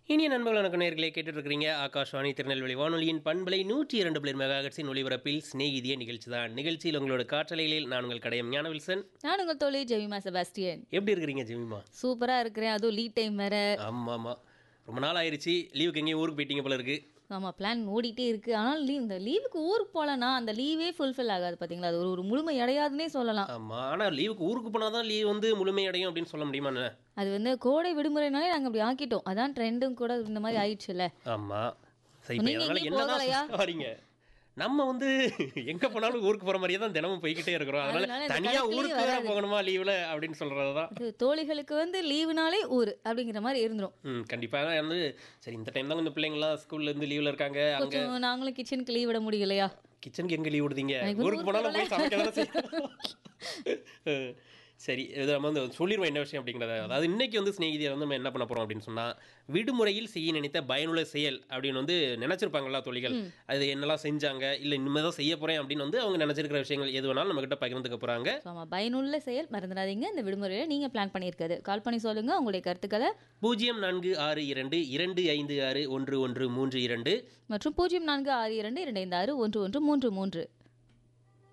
இனிய நண்பர்கள் வணக்கம் நேர்களே கேட்டுட்டு இருக்கிறீங்க ஆகாஷ்வாணி திருநெல்வேலி வானொலியின் பண்பலை நூற்றி இரண்டு பிளேர் மெகாகட்ஸின் ஒளிபரப்பில் சிநேகிதிய நிகழ்ச்சி தான் நிகழ்ச்சியில் உங்களோட காற்றலைகளில் நான் உங்கள் கடையம் ஞான வில்சன் நான் உங்கள் தோழி ஜெமிமா செபாஸ்டியன் எப்படி இருக்கிறீங்க ஜெமிமா சூப்பரா இருக்கிறேன் அதுவும் லீட் டைம் வேற ஆமாம் ஆமாம் ரொம்ப நாள் ஆயிருச்சு லீவுக்கு எங்கேயும் ஊருக்கு போயிட்டீங்க போல இருக்கு ஆமா பிளான் ஓடிட்டே இருக்கு ஆனால் லீவ் இந்த லீவுக்கு ஊருக்கு போலனா அந்த லீவே ஃபுல்ஃபில் ஆகாது பாத்தீங்களா அது ஒரு ஒரு முழுமை அடையாதுன்னே சொல்லலாம் ஆமாம் ஆனால் லீவுக்கு ஊருக்கு போனால் தான் லீவ் வந்து முழுமையடையும் அப்படின்னு சொல்ல முடியுமா என்ன? அது வந்து கோடை விடுமுறைனாலே நாங்க அப்படி ஆக்கிட்டோம் அதான் ட்ரெண்டும் கூட இந்த மாதிரி ஆயிடுச்சுல்ல ஆமாம் சரி இப்போ நீங்க அதனால எங்கேயும் என்னதான் போகலையா? சொல்ல வரீங்க நம்ம வந்து எங்க போனாலும் ஊருக்கு போற மாதிரியே தான் தினமும் போய்கிட்டே இருக்கிறோம் அதனால அதனால இந்த தனியா கணக்குலயே ஊருக்கு வேற வராது. போகணுமா லீவ்ல அப்படின்னு சொல்றது தான் அது தோழிகளுக்கு வந்து லீவுனாலே ஊர் அப்படிங்கிற மாதிரி இருந்துரும் ம் கண்டிப்பாக வந்து சரி இந்த டைம் தான் கொஞ்சம் பிள்ளைங்களாம் ஸ்கூல்ல இருந்து லீவ்ல இருக்காங்க அங்க கொஞ்சம் நாங்களும் கிச்சனுக்கு லீவ் விட முடியலையா கிச்சனுக்கு எங்க லீவ் விடுதீங்க எனக்கு ஊருக்கு போனாலும் போய் சமைக்க தானே செய்யணும். சரி இது நம்ம வந்து சொல்லிடுவோம் என்ன விஷயம் அப்படிங்கிறத அதாவது இன்னைக்கு வந்து ஸ்நேகிதியை வந்து நம்ம என்ன பண்ண போறோம் அப்படின்னு சொன்னா விடுமுறையில் செய்ய நினைத்த பயனுள்ள செயல் அப்படின்னு வந்து நினைச்சிருப்பாங்களா தொழில்கள் அது என்னெல்லாம் செஞ்சாங்க இல்லை இனிமேல் தான் செய்ய போறேன் அப்படின்னு வந்து அவங்க நினைச்சிருக்கிற விஷயங்கள் எது வேணாலும் நம்ம கிட்ட பகிர்ந்துக்க போறாங்க ஸோ ஆமாம் பயனுள்ள செயல் மறந்துடாதீங்க இந்த விடுமுறையில் நீங்கள் பிளான் பண்ணியிருக்கிறது கால் பண்ணி சொல்லுங்க உங்களுடைய கருத்துக்களை பூஜ்ஜியம் நான்கு ஆறு இரண்டு இரண்டு ஐந்து ஆறு ஒன்று ஒன்று மூன்று இரண்டு மற்றும் பூஜ்ஜியம் நான்கு ஆறு இரண்டு இரண்டு ஐந்து ஆறு ஒன்று ஒன்று மூன்று மூன்று